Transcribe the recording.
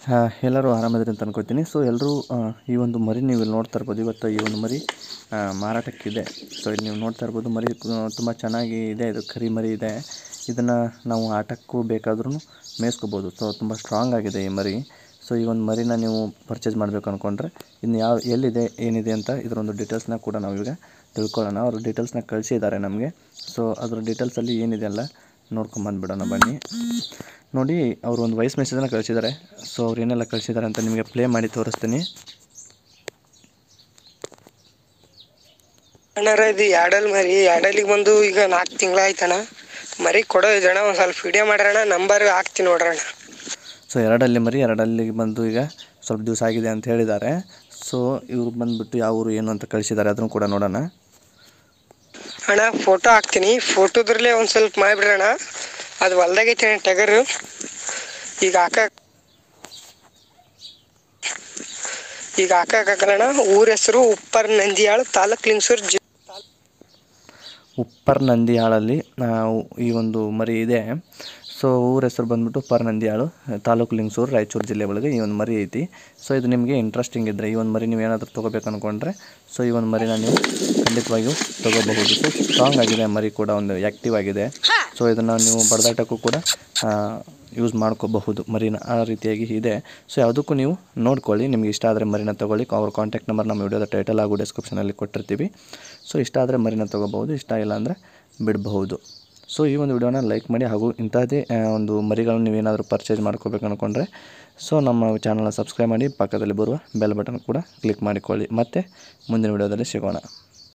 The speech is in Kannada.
ಆ, ಎಲ್ಲರೂ ಆರಾಮದಿರಿ ಅಂತ ಅನ್ಕೋತೀನಿ ಸೊ ಎಲ್ಲರೂ ಆ, ಈ ಒಂದು ಮರಿ ನೀವು ಇಲ್ಲಿ ನೋಡ್ತಾ ಇರ್ಬೋದು ಇವತ್ತು ಈ ಒಂದು ಮರಿ ಆ, ಮಾರಾಟಕ್ಕಿದೆ ಸೊ ಇಲ್ಲಿ ನೀವು ನೋಡ್ತಾ ಇರ್ಬೋದು ಮರಿ ತುಂಬ ಚೆನ್ನಾಗಿ ಇದೆ ಇದು ಕರಿ ಮರಿ ಇದೆ ಇದನ್ನು ನಾವು ಆಟಕ್ಕೂ ಬೇಕಾದ್ರೂ ಮೇಯಿಸ್ಕೋಬೋದು ಸೊ ತುಂಬ ಸ್ಟ್ರಾಂಗ್ ಆಗಿದೆ ಈ ಮರಿ ಸೊ ಈ ಒಂದು ಮರಿನ ನೀವು ಪರ್ಚೇಸ್ ಮಾಡಬೇಕು ಅಂದ್ಕೊಂಡ್ರೆ ಇನ್ನು ಯಾವ ಎಲ್ಲಿದೆ ಏನಿದೆ ಅಂತ ಇದರೊಂದು ಡೀಟೇಲ್ಸ್ನ ಕೂಡ ನಾವು ಈಗ ತಿಳ್ಕೊಳ್ಳೋಣ ಅವರು ಡೀಟೇಲ್ಸ್ನ ಕಳಿಸಿದ್ದಾರೆ ನಮಗೆ ಸೊ ಅದ್ರ ಡೀಟೇಲ್ಸಲ್ಲಿ ಏನಿದೆ ಅಲ್ಲ ನೋಡ್ಕೊಂಬಂದ್ಬಿಡೋಣ ಬನ್ನಿ ನೋಡಿ ಅವರು ಒಂದು ವಾಯ್ಸ್ ಮೆಸೇಜನ್ನು ಕಳಿಸಿದ್ದಾರೆ ಸೊ ಅವ್ರು ಏನೆಲ್ಲ ಕಳಿಸಿದ್ದಾರೆ ಅಂತ ನಿಮಗೆ ಪ್ಲೇ ಮಾಡಿ ತೋರಿಸ್ತೀನಿ ಅಣ್ಣಾರ ಇದು ಯಾಡಲ್ ಮರಿ ಯಾಡಲಿಗೆ ಬಂದು ಈಗ ನಾಲ್ಕು ತಿಂಗಳ ಆಯ್ತಣ್ಣ ಮರಿ ಕೊಡೋ ಇದಣ್ಣ ಒಂದು ಸ್ವಲ್ಪ ವಿಡಿಯೋ ಮಾಡ್ರಣ್ಣ ನಂಬರ್ ಹಾಕ್ತೀನಿ ನೋಡ್ರಣ್ಣ ಸೊ ಎರಡಲ್ಲಿ ಮರಿ ಎರಡಲ್ಲಿಗೆ ಬಂದು ಈಗ ಸ್ವಲ್ಪ ದಿವಸ ಆಗಿದೆ ಅಂತ ಹೇಳಿದ್ದಾರೆ ಸೊ ಇವ್ರು ಬಂದುಬಿಟ್ಟು ಯಾವ ಊರು ಏನು ಅಂತ ಕಳಿಸಿದ್ದಾರೆ ಅದನ್ನು ಕೂಡ ನೋಡೋಣ ಅಣ್ಣ ಫೋಟೋ ಹಾಕ್ತೀನಿ ಫೋಟೋದ್ರಲ್ಲೇ ಒಂದು ಸ್ವಲ್ಪ ಮಾಡಿಬಿಡ್ರಣ್ಣ ಅದು ಹೊಲ್ದಾಗೈತೆ ಅಣ್ಣ ಟಗರು ಈಗ ಹಾಕ ಈಗ ಹಾಕಕ್ಕಾಗಲ್ಲಣ್ಣ ಊರ ಹೆಸರು ಉಪ್ಪರ್ ನಂದಿಯಾಳು ತಾಲೂಕ್ ಲಿಂಗಸೂರು ಜಿ ಉಪ್ಪರ್ ನಂದಿಯಾಳಲ್ಲಿ ನಾವು ಈ ಒಂದು ಮರಿ ಇದೆ ಸೊ ಊರ ಹೆಸರು ಬಂದ್ಬಿಟ್ಟು ಉಪ್ಪರ್ ನಂದಿಯಾಳು ತಾಲೂಕು ಲಿಂಗಸೂರು ರಾಯಚೂರು ಜಿಲ್ಲೆ ಒಳಗೆ ಈ ಒಂದು ಮರಿ ಐತಿ ಸೊ ಇದು ನಿಮಗೆ ಇಂಟ್ರೆಸ್ಟಿಂಗ್ ಇದ್ದರೆ ಈ ಒಂದು ಮರಿ ನೀವು ಏನಾದರೂ ತೊಗೋಬೇಕು ಅಂದ್ಕೊಂಡ್ರೆ ಸೊ ಈ ಒಂದು ಮರಿನ ನೀವು ಖಂಡಿತವಾಗಿಯೂ ತೊಗೋಬಹುದು ಸೊ ಸ್ಟ್ರಾಂಗ್ ಆಗಿದೆ ಮರಿ ಕೂಡ ಒಂದು ಆ್ಯಕ್ಟಿವ್ ಆಗಿದೆ ಸೊ ಇದನ್ನು ನೀವು ಬಡದಾಟಕ್ಕೂ ಕೂಡ ಯೂಸ್ ಮಾಡ್ಕೋಬಹುದು ಮರಿನ ಆ ರೀತಿಯಾಗಿ ಇದೆ ಸೊ ಯಾವುದಕ್ಕೂ ನೀವು ನೋಡ್ಕೊಳ್ಳಿ ನಿಮ್ಗೆ ಇಷ್ಟ ಆದರೆ ಮರಿನ ತೊಗೊಳ್ಳಿ ಅವ್ರ ಕಾಂಟ್ಯಾಕ್ಟ್ ನಂಬರ್ ನಮ್ಮ ವಿಡಿಯೋದ ಟೈಟಲ್ ಹಾಗೂ ಡಿಸ್ಕ್ರಿಪ್ಷನಲ್ಲಿ ಕೊಟ್ಟಿರ್ತೀವಿ ಸೊ ಇಷ್ಟ ಆದರೆ ಮರಿನ ತೊಗೋಬಹುದು ಇಷ್ಟ ಇಲ್ಲ ಅಂದರೆ ಬಿಡಬಹುದು ಸೊ ಈ ಒಂದು ವಿಡಿಯೋನ ಲೈಕ್ ಮಾಡಿ ಹಾಗೂ ಇಂಥದ್ದೇ ಆ, ಒಂದು ಮರಿಗಳನ್ನು ನೀವೇನಾದರೂ ಪರ್ಚೇಸ್ ಮಾಡ್ಕೋಬೇಕು ಅಂದ್ಕೊಂಡ್ರೆ ಸೊ ನಮ್ಮ ಚಾನಲ್ನ ಸಬ್ಸ್ಕ್ರೈಬ್ ಮಾಡಿ ಪಕ್ಕದಲ್ಲಿ ಬರುವ ಬೆಲ್ ಬಟನ್ ಕೂಡ ಕ್ಲಿಕ್ ಮಾಡಿಕೊಳ್ಳಿ ಮತ್ತು ಮುಂದಿನ ವಿಡಿಯೋದಲ್ಲಿ ಸಿಗೋಣ